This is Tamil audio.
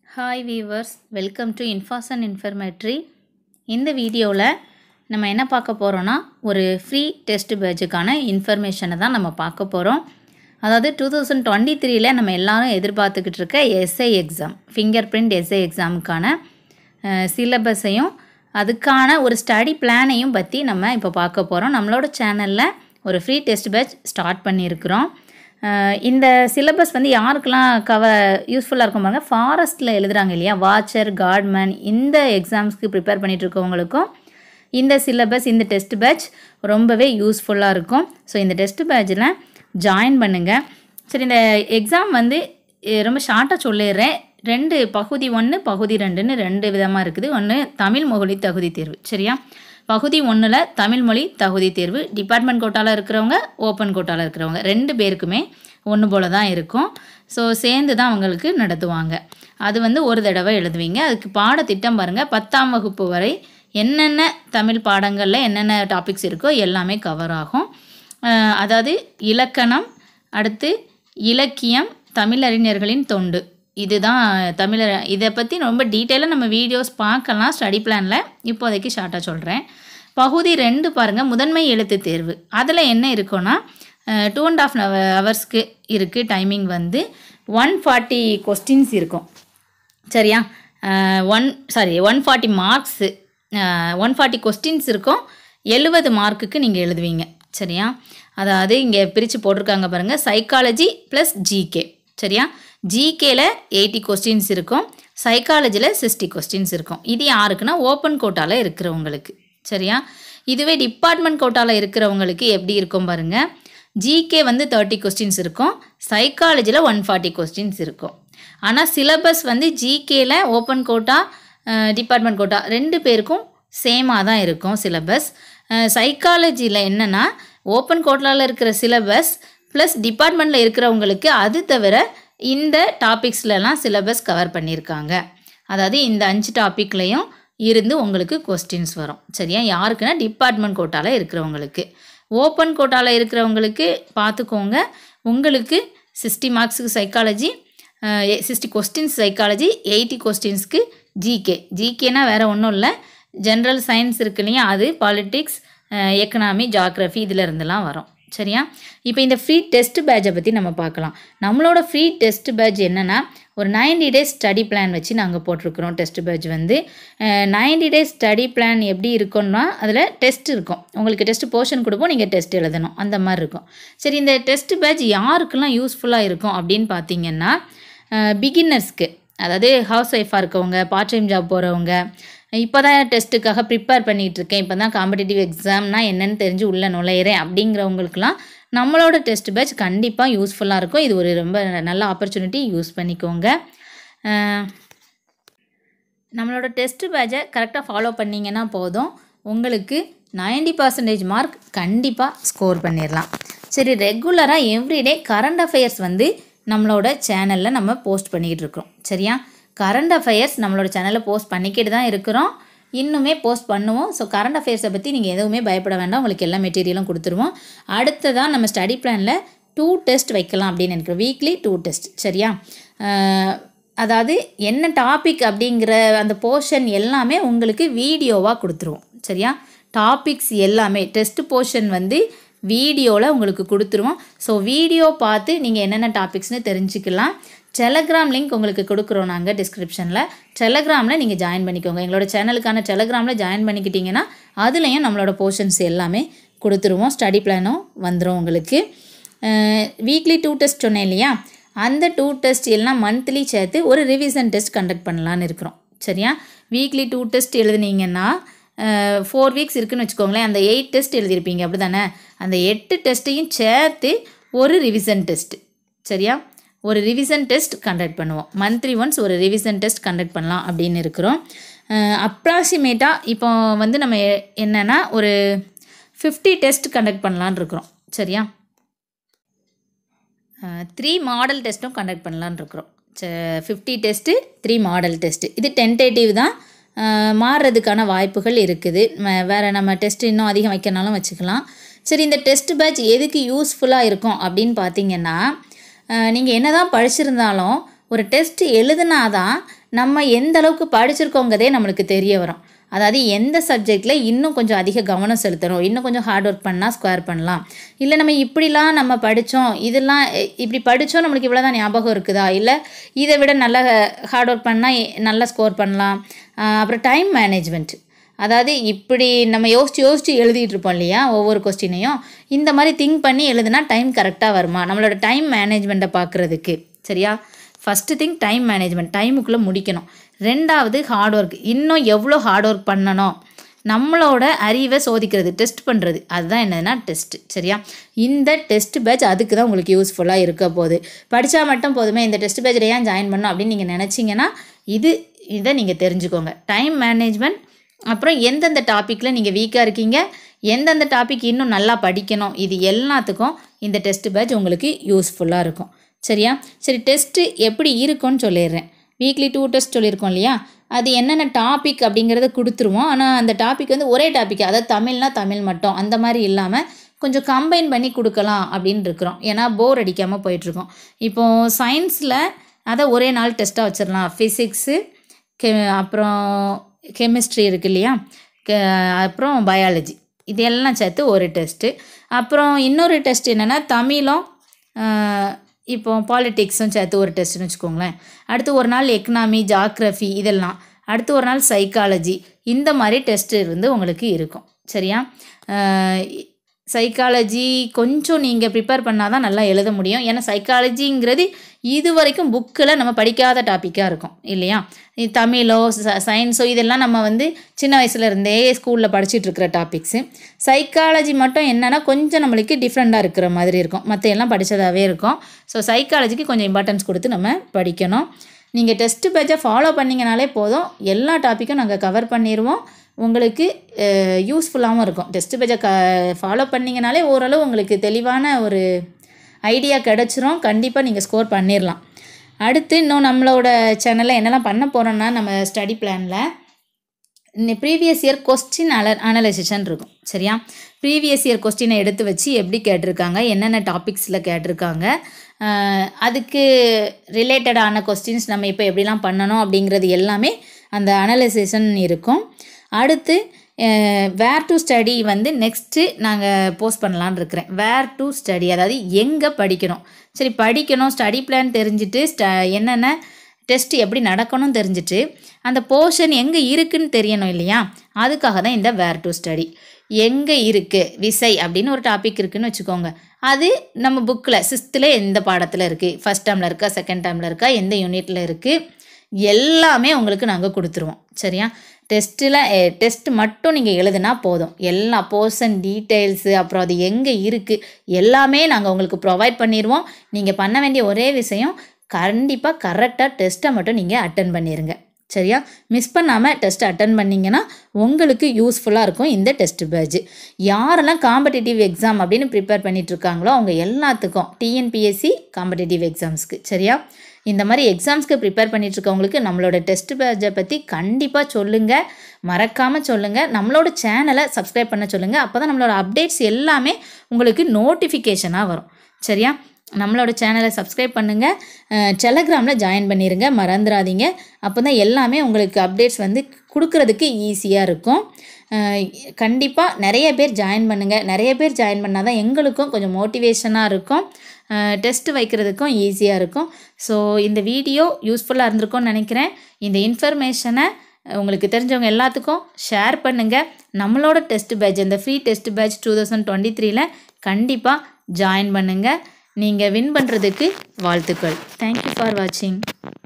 hi viewers welcome to Infos and informatory இந்த வீடியோவில் நம்ம என்ன பார்க்க போகிறோன்னா ஒரு ஃப்ரீ டெஸ்ட் பேட்சுக்கான இன்ஃபர்மேஷனை தான் நம்ம பார்க்க போகிறோம் அதாவது டூ தௌசண்ட் டுவெண்ட்டி த்ரீல நம்ம எல்லாரும் எதிர்பார்த்துக்கிட்டு இருக்க SI exam finger print SI எக்ஸாமுக்கான சிலபஸையும் அதுக்கான ஒரு ஸ்டடி பிளானையும் பற்றி நம்ம இப்போ பார்க்க போகிறோம் நம்மளோட சேனலில் ஒரு ஃப்ரீ டெஸ்ட் பேட்ச் ஸ்டார்ட் பண்ணியிருக்கிறோம் அஹ் இந்த சிலபஸ் வந்து யாருக்கெல்லாம் கவ யூஸ்ஃபுல்லாக இருக்கும் பாருங்க ஃபாரஸ்ட்டில் எழுதுறாங்க இல்லையா வாட்சர் கார்ட்மேன் இந்த எக்ஸாம்ஸ்க்கு ப்ரிப்பேர் பண்ணிட்டு இருக்கவங்களுக்கும் இந்த சிலபஸ் இந்த டெஸ்ட் பேட்ச் ரொம்பவே யூஸ்ஃபுல்லாக இருக்கும் ஸோ இந்த டெஸ்ட் பேட்சில் ஜாயின் பண்ணுங்கள் சரி இந்த எக்ஸாம் வந்து அஹ் ரொம்ப ஷார்ட்டாக சொல்லிடுறேன் ரெண்டு பகுதி ஒன்று பகுதி ரெண்டுன்னு ரெண்டு விதமாக இருக்குது ஒன்று தமிழ் மொழி தகுதி தேர்வு சரியா பகுதி ஒன்றில் தமிழ் மொழி தகுதி தேர்வு டிபார்ட்மெண்ட் கோட்டாவில் இருக்கிறவங்க ஓப்பன் கோட்டாவில் இருக்கிறவங்க ரெண்டு பேருக்குமே ஒன்று போல தான் இருக்கும் ஸோ சேர்ந்து தான் அவங்களுக்கு நடத்துவாங்க அது வந்து ஒரு தடவை எழுதுவீங்க அதுக்கு பாடத்திட்டம் பாருங்கள் பத்தாம் வகுப்பு வரை என்னென்ன தமிழ் பாடங்களில் என்னென்ன டாபிக்ஸ் இருக்கோ எல்லாமே கவர் ஆகும் அஹ் அதாவது இலக்கணம் அடுத்து இலக்கியம் தமிழறிஞர்களின் தொண்டு இதுதான் தமிழர் இதை பற்றி ரொம்ப டீட்டெயிலாக நம்ம வீடியோஸ் பார்க்கலாம் ஸ்டடி பிளானில் இப்போதைக்கு ஷார்ட்டாக சொல்கிறேன் பகுதி ரெண்டு பாருங்கள் முதன்மை எழுத்து தேர்வு அதில் என்ன இருக்குன்னா டூ அண்ட் ஆஃப் ஹவர்ஸ்க்கு இருக்குது டைமிங் வந்து ஒன் ஃபார்ட்டி கொஸ்டின்ஸ் இருக்கும் சரியா one sorry one forty marks one forty questions இருக்கும் எழுபது மார்க்குக்கு நீங்கள் எழுதுவீங்க சரியா அதாவது இங்கே பிரித்து போட்டிருக்காங்க பாருங்கள் சைக்காலஜி ப்ளஸ் ஜிகே சரியா ஜிகேல எயிட்டி கொஸ்டின்ஸ் இருக்கும் சைக்காலஜியில் சிக்ஸ்டி கொஸ்டின்ஸ் இருக்கும் இது யாருக்குன்னா ஓப்பன் கோட்டாவில் இருக்கிறவங்களுக்கு சரியா இதுவே டிபார்ட்மெண்ட் கோட்டாவில் இருக்கிறவங்களுக்கு எப்படி இருக்கும் பாருங்கள் ஜிகே வந்து தேர்ட்டி கொஸ்டின்ஸ் இருக்கும் சைக்காலஜியில் ஒன் ஃபார்ட்டி கொஸ்டின்ஸ் இருக்கும் ஆனால் சிலபஸ் வந்து ஜிகேல ஓப்பன் கோட்டா டிபார்ட்மெண்ட் கோட்டா ரெண்டு பேருக்கும் சேமாக தான் இருக்கும் சிலபஸ் சைக்காலஜியில் என்னென்னா ஓப்பன் கோட்டாவில் இருக்கிற சிலபஸ் ப்ளஸ் டிபார்ட்மெண்ட்டில் இருக்கிறவங்களுக்கு அது தவிர இந்த டாபிக்ஸ்லலாம் சிலபஸ் கவர் பண்ணியிருக்காங்க அதாவது இந்த அஞ்சு டாப்பிக்லேயும் இருந்து உங்களுக்கு கொஸ்டின்ஸ் வரும் சரியா யாருக்குன்னா டிபார்ட்மெண்ட் கோட்டாவில் இருக்கிறவங்களுக்கு ஓப்பன் கோட்டாவில் இருக்கிறவங்களுக்கு பார்த்துக்கோங்க உங்களுக்கு சிக்ஸ்டி மார்க்ஸுக்கு psychology sixty questions psychology eighty கொஸ்டின்ஸ்க்கு ஜிகே ஜிகேனா வேறு ஒன்றும் இல்லை ஜென்ரல் சயின்ஸ் இருக்கு இல்லையா அது பாலிட்டிக்ஸ் எக்கனாமி ஜாக்ரஃபி இதில் இருந்தெல்லாம் வரும் சரியா இப்போ இந்த ஃப்ரீ டெஸ்ட் பேட்சை பற்றி நம்ம பார்க்கலாம் நம்மளோட ஃப்ரீ டெஸ்ட் பேட்ச் என்னென்னா ஒரு நைன்டி டேஸ் ஸ்டடி பிளான் வச்சு நாங்கள் போட்டிருக்கிறோம் டெஸ்ட் பேட்ச் வந்து நைன்டி டேஸ் ஸ்டடி பிளான் எப்படி இருக்கும்னா அதில் டெஸ்ட் இருக்கும் உங்களுக்கு டெஸ்ட் போர்ஷன் கொடுப்போம் நீங்கள் டெஸ்ட் எழுதணும் அந்த மாதிரி இருக்கும் சரி இந்த டெஸ்ட் பேட்ச் யாருக்கெல்லாம் யூஸ்ஃபுல்லாக இருக்கும் அப்படின்னு பார்த்தீங்கன்னா பிகின்னர்ஸ்க்கு அதாவது ஹவுஸ் ஒய்ஃபாக இருக்கவங்க பார்ட் டைம் ஜாப் போகிறவங்க இப்போ தான் டெஸ்ட்டுக்காக ப்ரிப்பேர் பண்ணிகிட்டு இருக்கேன் இப்போ தான் காம்படிட்டிவ் எக்ஸாம்னா என்னென்னு தெரிஞ்சு உள்ளே நுழையிறேன் அப்படிங்கிறவங்களுக்குலாம் நம்மளோட டெஸ்ட் பேட்ச் கண்டிப்பாக யூஸ்ஃபுல்லாக இருக்கும் இது ஒரு ரொம்ப நல்ல ஆப்பர்ச்சுனிட்டி யூஸ் பண்ணிக்கோங்க நம்மளோட டெஸ்ட் பேட்சை கரெக்டாக ஃபாலோ பண்ணிங்கன்னா போதும் உங்களுக்கு நைன்டி பர்சன்டேஜ் மார்க் கண்டிப்பாக ஸ்கோர் பண்ணிடலாம் சரி ரெகுலராக எவ்ரிடே கரண்ட் அஃபேர்ஸ் வந்து நம்மளோட சேனலில் நம்ம போஸ்ட் பண்ணிக்கிட்டு இருக்கிறோம் சரியா கரண்ட் அஃபேர்ஸ் நம்மளோட சேனலில் போஸ்ட் பண்ணிக்கிட்டு தான் இருக்கிறோம் இன்னுமே போஸ்ட் பண்ணுவோம் ஸோ கரண்ட் அஃபேர்ஸை பற்றி நீங்கள் எதுவுமே பயப்பட வேண்டாம் உங்களுக்கு எல்லா மெட்டீரியலும் கொடுத்துருவோம் அடுத்ததான் நம்ம ஸ்டடி பிளானில் டூ டெஸ்ட் வைக்கலாம் அப்படின்னு நினைக்கிறோம் வீக்லி டூ டெஸ்ட் சரியா அதாவது என்ன டாபிக் அப்படிங்கிற அந்த போர்ஷன் எல்லாமே உங்களுக்கு வீடியோவாக கொடுத்துருவோம் சரியா டாபிக்ஸ் எல்லாமே டெஸ்ட் போர்ஷன் வந்து வீடியோவில் உங்களுக்கு கொடுத்துருவோம் ஸோ வீடியோ பார்த்து நீங்கள் என்னென்ன டாபிக்ஸ்னு தெரிஞ்சுக்கலாம் டெலகிராம் லிங்க் உங்களுக்கு கொடுக்குறோம் நாங்கள் டிஸ்கிரிப்ஷனில் டெலகிராமில் நீங்கள் ஜாயின் பண்ணிக்கோங்க எங்களோட சேனலுக்கான டெலகிராமில் ஜாயின் பண்ணிக்கிட்டிங்கன்னா அதுலேயும் நம்மளோட போர்ஷன்ஸ் எல்லாமே கொடுத்துருவோம் ஸ்டடி பிளானும் வந்துடும் உங்களுக்கு வீக்லி டூ டெஸ்ட் சொன்னேன் இல்லையா அந்த டூ டெஸ்ட் எல்லாம் மந்த்லி சேர்த்து ஒரு ரிவிசன் டெஸ்ட் கண்டக்ட் பண்ணலான்னு இருக்கிறோம் சரியா வீக்லி டூ டெஸ்ட் எழுதுனீங்கன்னா ஃபோர் வீக்ஸ் இருக்குன்னு வச்சுக்கோங்களேன் அந்த எயிட் டெஸ்ட் எழுதியிருப்பீங்க அப்படி தானே அந்த எட்டு டெஸ்ட்டையும் சேர்த்து ஒரு ரிவிசன் டெஸ்ட் சரியா ஒரு ரிவிசன் டெஸ்ட் கண்டக்ட் பண்ணுவோம் மந்த்லி ஒன்ஸ் ஒரு ரிவிசன் டெஸ்ட் கண்டக்ட் பண்ணலாம் அப்படின்னு இருக்கிறோம் அப்ராக்சிமேட்டாக இப்போ வந்து நம்ம என்னென்னா ஒரு ஃபிஃப்டி டெஸ்ட் கண்டக்ட் பண்ணலான்னு இருக்கிறோம் சரியா த்ரீ மாடல் டெஸ்ட்டும் கண்டக்ட் பண்ணலான்னு இருக்கிறோம் fifty test three model test இது டென்டேட்டிவ் தான் மாறுறதுக்கான வாய்ப்புகள் இருக்குது வேறு நம்ம டெஸ்ட் இன்னும் அதிகம் வைக்கனாலும் வச்சுக்கலாம் சரி இந்த டெஸ்ட் பேட்ச் எதுக்கு யூஸ்ஃபுல்லாக இருக்கும் அப்படின்னு பார்த்தீங்கன்னா நீங்கள் என்ன தான் படிச்சிருந்தாலும் ஒரு டெஸ்ட் எழுதுனாதான் நம்ம எந்த அளவுக்கு படிச்சிருக்கோங்கிறதே நம்மளுக்கு தெரிய வரும் அதாவது எந்த சப்ஜெக்டில் இன்னும் கொஞ்சம் அதிக கவனம் செலுத்தணும் இன்னும் கொஞ்சம் ஹார்ட் ஒர்க் பண்ணால் ஸ்கொயர் பண்ணலாம் இல்லை நம்ம இப்படிலாம் நம்ம படித்தோம் இதெல்லாம் எ- இப்படி படித்தோம் நம்மளுக்கு இவ்வளோ தான் ஞாபகம் இருக்குதா இல்லை இதை விட நல்ல ஹார்ட் ஒர்க் பண்ணால் நல்லா ஸ்கோர் பண்ணலாம் ஆஹ் அப்புறம் டைம் மேனேஜ்மெண்ட் அதாவது இப்படி நம்ம யோசிச்சு யோசிச்சு எழுதிட்டு இருப்போம் இல்லையா ஒவ்வொரு கொஸ்டினையும் இந்த மாதிரி திங்க் பண்ணி எழுதுனா டைம் கரெக்டாக வருமா நம்மளோட டைம் மேனேஜ்மெண்ட்டை பார்க்குறதுக்கு சரியா ஃபஸ்ட்டு திங் டைம் மேனேஜ்மெண்ட் டைமுக்குள்ளே முடிக்கணும் ரெண்டாவது ஹார்ட் ஒர்க் இன்னும் எவ்வளோ ஹார்ட் ஒர்க் பண்ணணும் நம்மளோட அறிவை சோதிக்கிறது டெஸ்ட் பண்ணுறது அதுதான் என்னதுன்னா டெஸ்ட் சரியா இந்த டெஸ்ட் பேட்ச் அதுக்கு தான் உங்களுக்கு யூஸ்ஃபுல்லாக இருக்க போகுது படித்தா மட்டும் போதுமே இந்த டெஸ்ட் பேட்சில் ஏன் ஜாயின் பண்ணணும் அப்படின்னு நீங்கள் நினச்சிங்கன்னா இது இதை நீங்கள் தெரிஞ்சுக்கோங்க டைம் மேனேஜ்மெண்ட் அப்புறம் எந்தெந்த டாப்பிக்கில் நீங்கள் வீக்காக இருக்கீங்க எந்தெந்த டாபிக் இன்னும் நல்லா படிக்கணும் இது எல்லாத்துக்கும் இந்த டெஸ்ட் பேட்ச் உங்களுக்கு யூஸ்ஃபுல்லாக இருக்கும் சரியா சரி டெஸ்ட்டு எப்படி இருக்கும்னு சொல்லிடுறேன் வீக்லி டூ டெஸ்ட் சொல்லியிருக்கோம் இல்லையா அது என்னென்ன டாபிக் அப்படிங்கிறத கொடுத்துருவோம் ஆனால் அந்த டாபிக் வந்து ஒரே டாபிக் அதாவது தமிழ்னா தமிழ் மட்டும் அந்த மாதிரி இல்லாமல் கொஞ்சம் கம்பைன் பண்ணி கொடுக்கலாம் அப்படின்னு இருக்கிறோம் ஏன்னா போர் அடிக்காமல் போயிட்டுருக்கோம் இப்போது சயின்ஸில் அதை ஒரே நாள் டெஸ்ட்டாக வச்சிடலாம் ஃபிசிக்ஸு கெ அப்புறம் கெமிஸ்ட்ரி இருக்கு இல்லையா கெ அப்புறம் பயாலஜி இது எல்லாம் சேர்த்து ஒரு டெஸ்ட்டு அப்புறம் இன்னொரு டெஸ்ட் என்னென்னா தமிழும் ஆஹ், இப்போ பாலிட்டிக்ஸும் சேர்த்து ஒரு டெஸ்ட்னு வச்சுக்கோங்களேன் அடுத்து ஒரு நாள் எக்கனாமி ஜாக்ரஃபி இதெல்லாம் அடுத்து ஒரு நாள் சைக்காலஜி இந்த மாதிரி டெஸ்ட் இருந்து உங்களுக்கு இருக்கும் சரியா சைக்காலஜி கொஞ்சம் நீங்கள் ப்ரிப்பேர் பண்ணால் தான் நல்லா எழுத முடியும் ஏன்னா சைக்காலஜிங்கிறது இது வரைக்கும் புக்கில் நம்ம படிக்காத டாப்பிக்காக இருக்கும் இல்லையா இது தமிழோ ச சயின்ஸோ இதெல்லாம் நம்ம வந்து சின்ன வயசுல இருந்தே ஸ்கூலில் படிச்சுட்டு இருக்கிற டாபிக்ஸு சைக்காலஜி மட்டும் என்னென்னா கொஞ்சம் நம்மளுக்கு டிஃப்ரெண்ட்டாக இருக்கிற மாதிரி இருக்கும் மற்ற எல்லாம் படித்ததாகவே இருக்கும் ஸோ சைக்காலஜிக்கு கொஞ்சம் இம்பார்ட்டன்ஸ் கொடுத்து நம்ம படிக்கணும் நீங்கள் டெஸ்ட் பேட்சை ஃபாலோ பண்ணிங்கனாலே போதும் எல்லா டாப்பிக்கும் நாங்கள் கவர் பண்ணிடுவோம் உங்களுக்கு யூஸ்ஃபுல்லாகவும் இருக்கும் டெஸ்ட் பேஜை க ஃபாலோ பண்ணிங்கனாலே ஓரளவு உங்களுக்கு தெளிவான ஒரு ஐடியா கிடச்சிரும் கண்டிப்பாக நீங்கள் ஸ்கோர் பண்ணிடலாம் அடுத்து இன்னும் நம்மளோட சேனலில் என்னெல்லாம் பண்ண போகிறோன்னா நம்ம ஸ்டடி பிளானில் இந்த ப்ரீவியஸ் இயர் கொஸ்டின் அல அனலைசேஷன் இருக்கும் சரியா ப்ரீவியஸ் இயர் கொஸ்டினை எடுத்து வச்சு எப்படி கேட்டிருக்காங்க என்னென்ன டாபிக்ஸில் கேட்டிருக்காங்க அஹ் அதுக்கு ரிலேட்டடான கொஸ்டின்ஸ் நம்ம இப்போ எப்படிலாம் பண்ணணும் அப்படிங்கிறது எல்லாமே அந்த அனலைசேஷன் இருக்கும் அடுத்து வேர் டு ஸ்டடி வந்து நெக்ஸ்ட்டு நாங்கள் போஸ்ட் பண்ணலான்னு இருக்கிறேன் வேர் டு ஸ்டடி அதாவது எங்கே படிக்கணும் சரி படிக்கணும் ஸ்டடி பிளான் தெரிஞ்சுட்டு ஸ்ட என்னென்ன டெஸ்ட் எப்படி நடக்கணும்னு தெரிஞ்சுட்டு அந்த போர்ஷன் எங்கே இருக்குன்னு தெரியணும் இல்லையா அதுக்காக தான் இந்த வேர் டு ஸ்டடி எங்கே இருக்குது விசை அப்படின்னு ஒரு டாபிக் இருக்குன்னு வச்சுக்கோங்க அது நம்ம புக்கில் சிக்ஸ்த்தில் எந்த பாடத்தில் இருக்குது ஃபஸ்ட் டேர்மில் இருக்கா செகண்ட் டேர்மில் இருக்கா எந்த யூனிட்டில் இருக்குது எல்லாமே உங்களுக்கு நாங்கள் கொடுத்துருவோம் சரியா டெஸ்ட்டில் டெஸ்ட் மட்டும் நீங்கள் எழுதுனா போதும் எல்லா போர்ஷன் டீட்டெயில்ஸு அப்புறம் அது எங்கே இருக்குது எல்லாமே நாங்கள் உங்களுக்கு ப்ரொவைட் பண்ணிடுவோம் நீங்கள் பண்ண வேண்டிய ஒரே விஷயம் கண்டிப்பாக கரெக்டாக டெஸ்ட்டை மட்டும் நீங்கள் அட்டன் பண்ணிடுங்க சரியா மிஸ் பண்ணாமல் டெஸ்ட் அட்டன் பண்ணிங்கன்னா உங்களுக்கு யூஸ்ஃபுல்லாக இருக்கும் இந்த டெஸ்ட் பேட்ச் யாரெல்லாம் காம்படிட்டிவ் எக்ஸாம் அப்படின்னு ப்ரிப்பேர் பண்ணிட்டு இருக்காங்களோ அவங்க எல்லாத்துக்கும் டிஎன்பிஎஸ்சி காம்படிட்டிவ் எக்ஸாம்ஸ்க்கு சரியா இந்த மாதிரி எக்ஸாம்ஸ்க்கு ப்ரிப்பேர் பண்ணிட்டு இருக்கவங்களுக்கு நம்மளோட டெஸ்ட் பேட்சை பற்றி கண்டிப்பாக சொல்லுங்கள் மறக்காமல் சொல்லுங்கள் நம்மளோட சேனலை சப்ஸ்கிரைப் பண்ண சொல்லுங்கள் அப்போ தான் நம்மளோட அப்டேட்ஸ் எல்லாமே உங்களுக்கு நோட்டிஃபிகேஷனாக வரும் சரியா நம்மளோட சேனலை சப்ஸ்கிரைப் பண்ணுங்கள் டெலகிராமில் ஜாயின் பண்ணிடுங்க மறந்துடாதீங்க அப்போ தான் எல்லாமே உங்களுக்கு அப்டேட்ஸ் வந்து கொடுக்கறதுக்கு ஈஸியாக இருக்கும் கண்டிப்பாக நிறைய பேர் ஜாயின் பண்ணுங்கள் நிறைய பேர் ஜாயின் பண்ணால் தான் எங்களுக்கும் கொஞ்சம் மோட்டிவேஷனாக இருக்கும் டெஸ்ட் வைக்கிறதுக்கும் ஈஸியாக இருக்கும் ஸோ இந்த வீடியோ யூஸ்ஃபுல்லாக இருந்திருக்கும்னு நினைக்கிறேன் இந்த இன்ஃபர்மேஷனை உங்களுக்கு தெரிஞ்சவங்க எல்லாத்துக்கும் ஷேர் பண்ணுங்கள் நம்மளோட டெஸ்ட் பேட்ச் இந்த free test batch two thousand twenty த்ரீல கண்டிப்பாக ஜாயின் பண்ணுங்கள் நீங்கள் வின் பண்ணுறதுக்கு வாழ்த்துக்கள் தேங்க்யூ ஃபார் வாட்சிங்